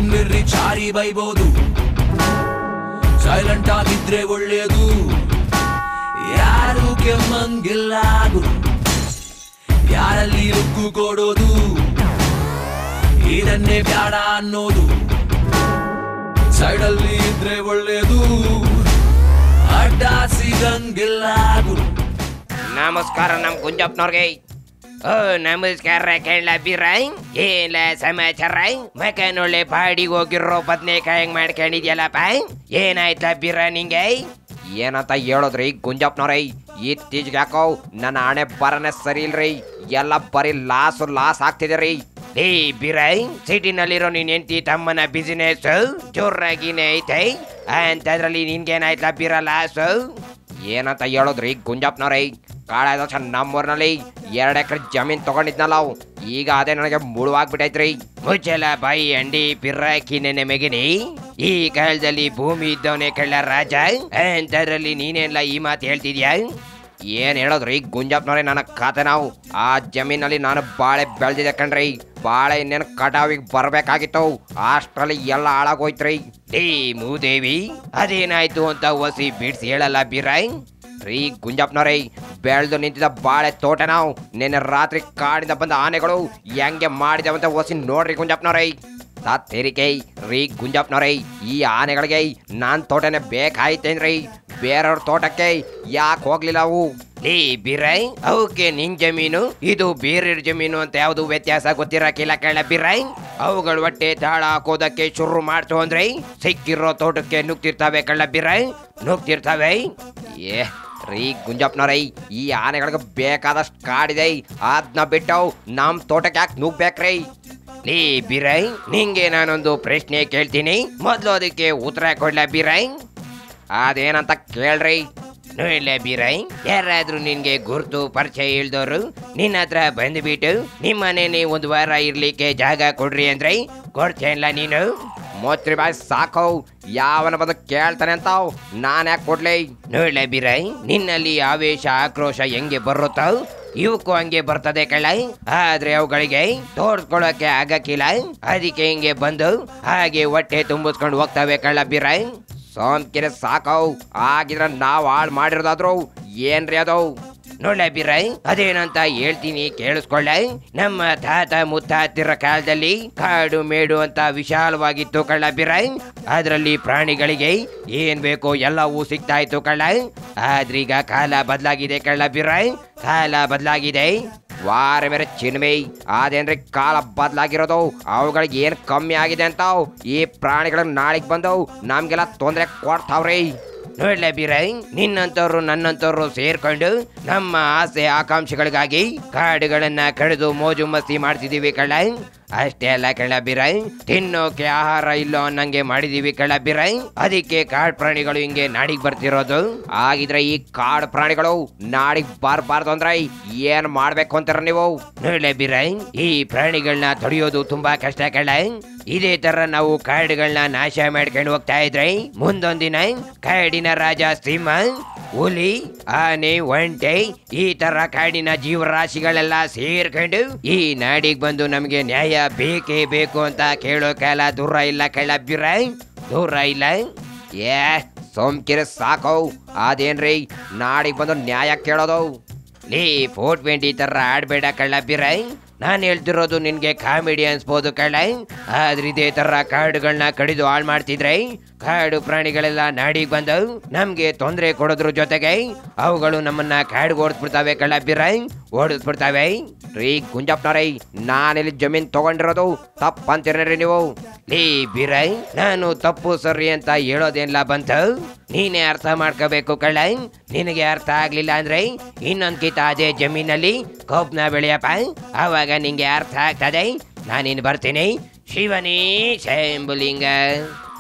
ಸುಮ್ನಿರ್ರಿ Chari ಬೈಬೋದು silent ಆಗಿದ್ರೆ ಒಳ್ಳೇದು ಯಾರು ಕೆಮ್ಮಂಗಿಲ್ಲ ಗುರು ಯಾರಲ್ಲಿ ರುಕ್ಕು ಕೊಡೋದು ಇದನ್ನೇ ಬ್ಯಾಡ ಅನ್ನೋದು ಸೈಡಲ್ಲಿ ಇದ್ರೆ ಒಳ್ಳೇದು ಅಡ್ಡ ಸಿಗಂಗಿಲ್ಲ ಗುರು ನಮಸ್ಕಾರ ನಮ್ ಗುಂಜಪ್ಪನವ್ರಿಗೆ ಓ ನಮಸ್ಕಾರ ಕೇಳ ಬೀರ ಏನ ಸಮಾಚಾರ ಮಕನೊಳ್ಳೆ ಬಾಡಿಗೆ ಹೋಗಿರೋ ಬದ್ನೇಕಾಯಿ ಹೆಂಗ್ ಮಾಡ್ಕೊಂಡಿದ್ಯಲ್ಲಪ್ಪ ಏನಾಯ್ತ ಬೀರ ನಿಂಗೆ ಏನಂತ ಹೇಳೋದ್ರಿ ಗುಂಜಪ್ಪನವ್ರೈ ಇತ್ತೀಚೆಗೆ ಯಾಕೋ ನನ್ನ ಹಣೆ ಬರನೇ ಸರಿ ಇಲ್ರಿ ಎಲ್ಲ ಬರೀ ಲಾಸ್ ಲಾಸ್ ಆಗ್ತಿದೆ ಏ ಬಿರೈ ಸಿಟಿನಲ್ಲಿರೋ ನೀನ್ ಹೆಂಡತಿ ತಮ್ಮನ ಬಿಸಿನೆಸ್ ಜೋರಾಗಿನೇ ಐತೆ ಅಂತದ್ರಲ್ಲಿ ನಿನ್ಗೇನಾಯ್ತಲ್ಲ ಬಿರ ಲಾಸು ಏನಂತ ಹೇಳೋದ್ರಿ ಗುಂಜಪ್ಪನವ್ರೈ ಕಾಳದ ವರ್ಷ ನಮ್ಮೂರ್ನಲ್ಲಿ ಎರಡು ಎಕರೆ ಜಮೀನ್ ತಗೊಂಡಿದ್ನಲ್ಲ ಅವು ಈಗ ಅದೇ ನನಗೆ ಮುಳುವಾಗ್ಬಿಟ್ಟೈತ್ರಿ ಮುಚ್ಚಲ ಬಾಯಿ ಅಂಡಿ ಪಿರ್ರಾಕಿ ನೆನೆ ಮೆಗಿನಿ ಈ ಕಾಲದಲ್ಲಿ ಭೂಮಿ ಇದ್ದವನೇ ಕಳ್ಳ ರಾಜ ಅಂತದ್ರಲ್ಲಿ ನೀನೆಲ್ಲ ಈ ಮಾತು ಹೇಳ್ತಿದ್ಯಾ ಏನ್ ಹೇಳೋದ್ರಿ ಗುಂಜಪ್ಪನವ್ರೆ ನನ್ನ ಖಾತೆ ನಾವು ಆ ಜಮೀನಲ್ಲಿ ನಾನು ಬಾಳೆ ಬೆಳೆದಿದೆ ಕಣ್ರಿ ಬಾಳೆ ಇನ್ನೇನು ಕಟಾವಿಗೆ ಬರ್ಬೇಕಾಗಿತ್ತು ಅಷ್ಟ್ರಲ್ಲಿ ಎಲ್ಲ ಹಾಳಾಗೋಯ್ತ್ರಿ ಏ ಮೂದೇವಿ ಅದೇನಾಯ್ತು ಅಂತ ಒಸಿ ಬಿಡ್ಸಿ ಹೇಳಲ್ಲ ಬೀರಾಯ್ ರೀ ಗುಂಜಪ್ಪನವ್ರೇ ಬೆಳೆದು ನಿಂತಿದ್ದ ಬಾಳೆ ತೋಟ ನಾವು ನಿನ್ನೆ ರಾತ್ರಿ ಕಾಡಿಂದ ಬಂದ ಆನೆಗಳು ಹೆಂಗೆ ಮಾಡಿದವಂತ ಒಸಿ ನೋಡ್ರಿ ಗುಂಜಪ್ಪನವ್ರೇ ತೆರಿಕೆ ರೀ ಗುಂಜಪ್ಪನವ್ರೇ ಈ ಆನೆಗಳಿಗೆ ನಾನ್ ತೋಟನೇ ಬೇಕಾಯ್ತೇನ್ರಿ ಬೇರೆಯವ್ರ ತೋಟಕ್ಕೆ ಯಾಕೆ ಹೋಗ್ಲಿಲ್ಲ ಅವು ಲೇ ಬಿರೈ ಅವಕ್ಕೆ ನಿನ್ ಜಮೀನು ಇದು ಬೇರೆ ಜಮೀನು ಅಂತ ಯಾವುದು ವ್ಯತ್ಯಾಸ ಗೊತ್ತಿರಕ್ಕಿಲ್ಲ ಕೇಳ ಬಿರೈ ಅವುಗಳು ಹೊಟ್ಟೆ ತಾಳ ಹಾಕೋದಕ್ಕೆ ಶುರು ಮಾಡ್ತು ಅಂದ್ರೆ ಸಿಕ್ಕಿರೋ ತೋಟಕ್ಕೆ ನುಗ್ತಿರ್ತಾವೆ ಕಳ್ಳ ಬಿರೈ ನುಗ್ತಿರ್ತಾವೆ ಏ ರೀ ಗುಂಜಪ್ಪನವ್ರೈ ಈ ಆನೆಗಳಿಗೆ ಬೇಕಾದಷ್ಟು ಕಾಡಿದೆ ಅದನ್ನ ಬಿಟ್ಟು ನಮ್ ತೋಟಕ್ಕೆ ಯಾಕೆ ನುಗ್ಬೇಕ್ರಿ ಲೇ ಬಿರೈ ನಿಂಗೆ ನಾನೊಂದು ಪ್ರಶ್ನೆ ಕೇಳ್ತೀನಿ ಮೊದಲು ಅದಕ್ಕೆ ಉತ್ತರ ಕೊಡ್ಲ ಬಿರೈ ಅದೇನಂತ ಕೇಳ್ರಿ ನೋಡ್ಲೆ ಬೀರೈ ಯಾರಾದ್ರೂ ನಿನ್ಗೆ ಗುರ್ತು ಪರಿಚಯ ಇಲ್ದೋರು ನಿನ್ನ ಹತ್ರ ಬಂದ್ಬಿಟ್ಟು ನಿಮ್ಮನೇನೆ ಒಂದು ವಾರ ಇರ್ಲಿಕ್ಕೆ ಜಾಗ ಕೊಡ್ರಿ ಅಂದ್ರೆ ಕೊಡ್ತೇನಲ್ಲ ನೀನು ಮೋತ್ರಿ ಬಾಯ್ ಸಾಕೋ ಯಾವನ ಬಂದು ಕೇಳ್ತಾನೆ ಅಂತಾವ್ ನಾನ್ ಯಾಕೆ ಕೊಡ್ಲಿ ನೋಡ್ಲೆ ಬೀರೈ ನಿನ್ನಲ್ಲಿ ಆವೇಶ ಆಕ್ರೋಶ ಹೆಂಗೆ ಬರುತ್ತಾವ್ ಇವಕ್ಕೂ ಹಂಗೆ ಬರ್ತದೆ ಕಳ್ಳ ಆದ್ರೆ ಅವುಗಳಿಗೆ ತೋರ್ಸ್ಕೊಳಕ್ಕೆ ಆಗಕ್ಕಿಲ್ಲ ಅದಕ್ಕೆ ಹಿಂಗೆ ಬಂದು ಹಾಗೆ ಹೊಟ್ಟೆ ತುಂಬಿಸ್ಕೊಂಡು ಹೋಗ್ತವೆ ಕಳ್ಳ ಬೀರೈ ಸೋಂಕಿನ ಸಾಕವ್ ಆಗಿದ್ರ ನಾವ್ ಹಾಳ್ ಮಾಡಿರೋದಾದ್ರು ಏನ್ರಿ ಅದು ನೋಡ್ಲ ಬಿರೈ ಅದೇನಂತ ಹೇಳ್ತೀನಿ ಕೇಳಿಸ್ಕೊಳ್ಳ ನಮ್ಮ ತಾತ ಮುತ್ತಾತಿರ ಕಾಲದಲ್ಲಿ ಕಾಡು ಮೇಡು ಅಂತ ವಿಶಾಲವಾಗಿತ್ತು ಕಳ್ಳ ಬಿರೈ ಅದರಲ್ಲಿ ಪ್ರಾಣಿಗಳಿಗೆ ಏನ್ ಬೇಕೋ ಎಲ್ಲವೂ ಸಿಗ್ತಾ ಇತ್ತು ಕಳ್ಳ ಆದ್ರೀಗ ಕಾಲ ಬದಲಾಗಿದೆ ಕಳ್ಳ ಬಿರೈ ಕಾಲ ಬದಲಾಗಿದೆ ವಾರ ಮೇರೆ ಚಿನ್ಮೆ ಅದೇನ್ರಿ ಕಾಲ ಬದಲಾಗಿರೋದು ಅವುಗಳಿಗೆ ಏನ್ ಕಮ್ಮಿ ಆಗಿದೆ ಅಂತಾವ್ ಈ ಪ್ರಾಣಿಗಳ ನಾಳೆಗ್ ಬಂದವು ನಮ್ಗೆಲ್ಲ ತೊಂದರೆ ಕೊಡ್ತಾವ್ರಿ ನೋಡ್ಲೆ ಬೀರೈ ನಿನ್ನಂತವ್ರು ನನ್ನಂತವ್ರು ಸೇರ್ಕೊಂಡು ನಮ್ಮ ಆಸೆ ಆಕಾಂಕ್ಷೆಗಳಿಗಾಗಿ ಕಾಡುಗಳನ್ನ ಕಡಿದು ಮೋಜು ಮಸ್ತಿ ಮಾಡ್ತಿದೀವಿ ಕಳ್ಳ ಅಷ್ಟೇ ಅಲ್ಲ ಕಳ್ಳ ಬೀರೈ ತಿನ್ನೋಕೆ ಆಹಾರ ಇಲ್ಲೋ ಅನ್ನಂಗೆ ಮಾಡಿದೀವಿ ಕಳ್ಳ ಬೀರೈ ಅದಕ್ಕೆ ಕಾಡ್ ಪ್ರಾಣಿಗಳು ಹಿಂಗೆ ನಾಡಿಗೆ ಬರ್ತಿರೋದು ಆಗಿದ್ರೆ ಈ ಕಾಡ್ ಪ್ರಾಣಿಗಳು ನಾಡಿಗೆ ಬಾರ್ಬಾರ್ದು ಅಂದ್ರೆ ಏನ್ ಮಾಡ್ಬೇಕು ಅಂತಾರ ನೀವು ನೋಡ್ಲೆ ಬೀರೈ ಈ ಪ್ರಾಣಿಗಳನ್ನ ತಡೆಯೋದು ತುಂಬಾ ಕಷ್ಟ ಕಳ್ಳ ಇದೇ ತರ ನಾವು ಕಾಡುಗಳನ್ನ ನಾಶ ಮಾಡ್ಕೊಂಡು ಹೋಗ್ತಾ ಇದ್ರೆ ಮುಂದೊಂದಿನ ಕಾಡಿನ ರಾಜ ಸಿಂಹ ಹುಲಿ ಆನೆ ಒಂಟೆ ಈ ತರ ಕಾಡಿನ ಜೀವರಾಶಿಗಳೆಲ್ಲ ಸೇರ್ಕೊಂಡು ಈ ನಾಡಿಗೆ ಬಂದು ನಮಗೆ ನ್ಯಾಯ ಬೇಕೇ ಬೇಕು ಅಂತ ಕೇಳೋ ಕಾಲ ದೂರ ಇಲ್ಲ ಕಳ್ಳಬ್ಬಿರ ದೂರ ಇಲ್ಲ ಏ ಸೋಮ್ಕಿರ ಸಾಕೋ ಅದೇನ್ರಿ ನಾಡಿಗೆ ಬಂದು ನ್ಯಾಯ ಕೇಳೋದು ಲೇ ಫೋರ್ ಟ್ವೆಂಟಿ ತರ ಆಡ್ಬೇಡ ಕಳ್ಳಬ್ಬಿರ ನಾನು ಹೇಳ್ತಿರೋದು ನಿನ್ಗೆ ಕಾಮಿಡಿ ಅನ್ಸ್ಬೋದು ಕಳ್ಳ ಆದ್ರೆ ಇದೇ ತರ ಕಾಡುಗಳನ್ನ ಕಡಿದು ಹಾಳು ಮಾಡ್ತಿದ್ರೆ ಕಾಡು ಪ್ರಾಣಿಗಳೆಲ್ಲ ನಾಡಿಗೆ ಬಂದು ನಮ್ಗೆ ತೊಂದರೆ ಕೊಡೋದ್ರ ಜೊತೆಗೆ ಅವುಗಳು ನಮ್ಮನ್ನ ಕಾಡಿಗೆ ಓಡಿಸ್ಬಿಡ್ತಾವೆ ಕಳ್ಳ ಬಿರೈ ಓಡಿಸ್ಬಿಡ್ತಾವೆ ರೀ ಗುಂಜಪ್ಪನವ್ರೈ ನಾನಿಲ್ಲಿ ಜಮೀನ್ ತಗೊಂಡಿರೋದು ತಪ್ಪಂತೀರಿ ನೀವು ಲೇ ಬಿರೈ ನಾನು ತಪ್ಪು ಸರಿ ಅಂತ ಹೇಳೋದೇನಿಲ್ಲ ಬಂತು ನೀನೇ ಅರ್ಥ ಮಾಡ್ಕೋಬೇಕು ಕಳ್ಳ ನಿನಗೆ ಅರ್ಥ ಆಗ್ಲಿಲ್ಲ ಅಂದ್ರೆ ಇನ್ನೊಂದ್ ಕಿತ ಅದೇ ಜಮೀನಲ್ಲಿ ಕೋಪ್ನ ಬೆಳೆಯಪ್ಪ ಆವಾಗ ನಿಂಗೆ ಅರ್ಥ ಆಗ್ತದೆ ನಾನಿನ್ ಬರ್ತೀನಿ ಶಿವನೇ ಶಂಭುಲಿಂಗ